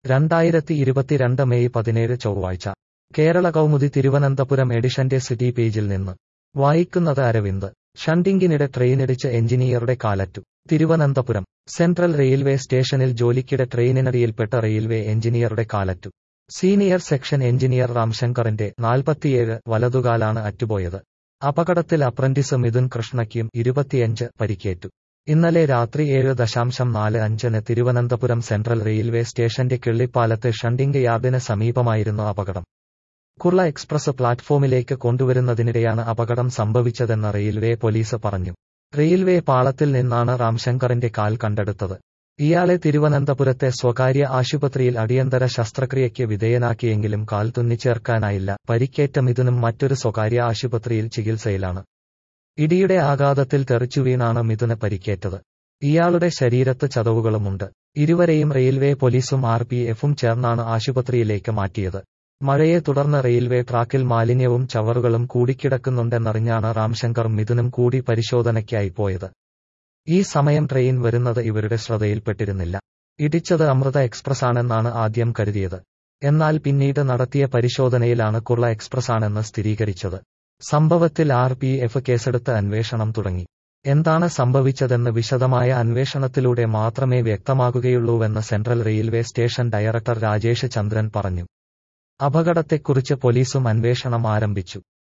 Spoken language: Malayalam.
രണ്ടായിരത്തി ഇരുപത്തിരണ്ട് മെയ് പതിനേഴ് ചൊവ്വാഴ്ച കേരള കൗമുദി തിരുവനന്തപുരം എഡിഷന്റെ സിറ്റി പേജിൽ നിന്ന് വായിക്കുന്നത് അരവിന്ദ് ഷണ്ടിങ്ങിനിടെ ട്രെയിനിടിച്ച് എഞ്ചിനീയറുടെ കാലറ്റു തിരുവനന്തപുരം സെൻട്രൽ റെയിൽവേ സ്റ്റേഷനിൽ ജോലിക്കിടെ ട്രെയിനിനടിയിൽപ്പെട്ട റെയിൽവേ എഞ്ചിനീയറുടെ കാലറ്റു സീനിയർ സെക്ഷൻ എഞ്ചിനീയർ രാംശങ്കറിന്റെ നാൽപ്പത്തിയേഴ് വലതുകാലാണ് അറ്റുപോയത് അപകടത്തിൽ അപ്രന്റീസ് മിഥുൻ കൃഷ്ണയ്ക്കും ഇരുപത്തിയഞ്ച് പരിക്കേറ്റു ഇന്നലെ രാത്രി ഏഴ് ദശാംശം നാല് അഞ്ചിന് തിരുവനന്തപുരം സെൻട്രൽ റെയിൽവേ സ്റ്റേഷന്റെ കിള്ളിപ്പാലത്ത് ഷണ്ടിംഗ് യാർഡിന് സമീപമായിരുന്നു അപകടം കുർള എക്സ്പ്രസ് പ്ലാറ്റ്ഫോമിലേക്ക് കൊണ്ടുവരുന്നതിനിടെയാണ് അപകടം സംഭവിച്ചതെന്ന് റെയിൽവേ പോലീസ് പറഞ്ഞു റെയിൽവേ പാളത്തിൽ നിന്നാണ് രാംശങ്കറിന്റെ കാൽ കണ്ടെടുത്തത് ഇയാളെ തിരുവനന്തപുരത്തെ സ്വകാര്യ ആശുപത്രിയിൽ അടിയന്തര ശസ്ത്രക്രിയയ്ക്ക് വിധേയനാക്കിയെങ്കിലും കാൽ തുന്നിച്ചേർക്കാനായില്ല പരിക്കേറ്റ മിഥുനും മറ്റൊരു സ്വകാര്യ ആശുപത്രിയിൽ ചികിത്സയിലാണ് ഇടിയുടെ ആഘാതത്തിൽ തെറിച്ചു വീണാണ് മിഥുന് പരിക്കേറ്റത് ഇയാളുടെ ശരീരത്ത് ചതവുകളുമുണ്ട് ഇരുവരെയും റെയിൽവേ പോലീസും ആർ പി എഫും ചേർന്നാണ് ആശുപത്രിയിലേക്ക് മാറ്റിയത് മഴയെ തുടർന്ന് റെയിൽവേ ട്രാക്കിൽ മാലിന്യവും ചവറുകളും കൂടിക്കിടക്കുന്നുണ്ടെന്നറിഞ്ഞാണ് രാംശങ്കർ മിഥുനും കൂടി പരിശോധനയ്ക്കായി പോയത് ഈ സമയം ട്രെയിൻ വരുന്നത് ഇവരുടെ ശ്രദ്ധയിൽപ്പെട്ടിരുന്നില്ല ഇടിച്ചത് അമൃത എക്സ്പ്രസ് ആണെന്നാണ് ആദ്യം കരുതിയത് എന്നാൽ പിന്നീട് നടത്തിയ പരിശോധനയിലാണ് കുർള എക്സ്പ്രസ് ആണെന്ന് സ്ഥിരീകരിച്ചത് സംഭവത്തിൽ ആർ പി എഫ് കേസെടുത്ത് അന്വേഷണം തുടങ്ങി എന്താണ് സംഭവിച്ചതെന്ന് വിശദമായ അന്വേഷണത്തിലൂടെ മാത്രമേ വ്യക്തമാകുകയുള്ളൂവെന്ന് central railway station director Rajesh Chandran പറഞ്ഞു അപകടത്തെക്കുറിച്ച് പോലീസും അന്വേഷണം ആരംഭിച്ചു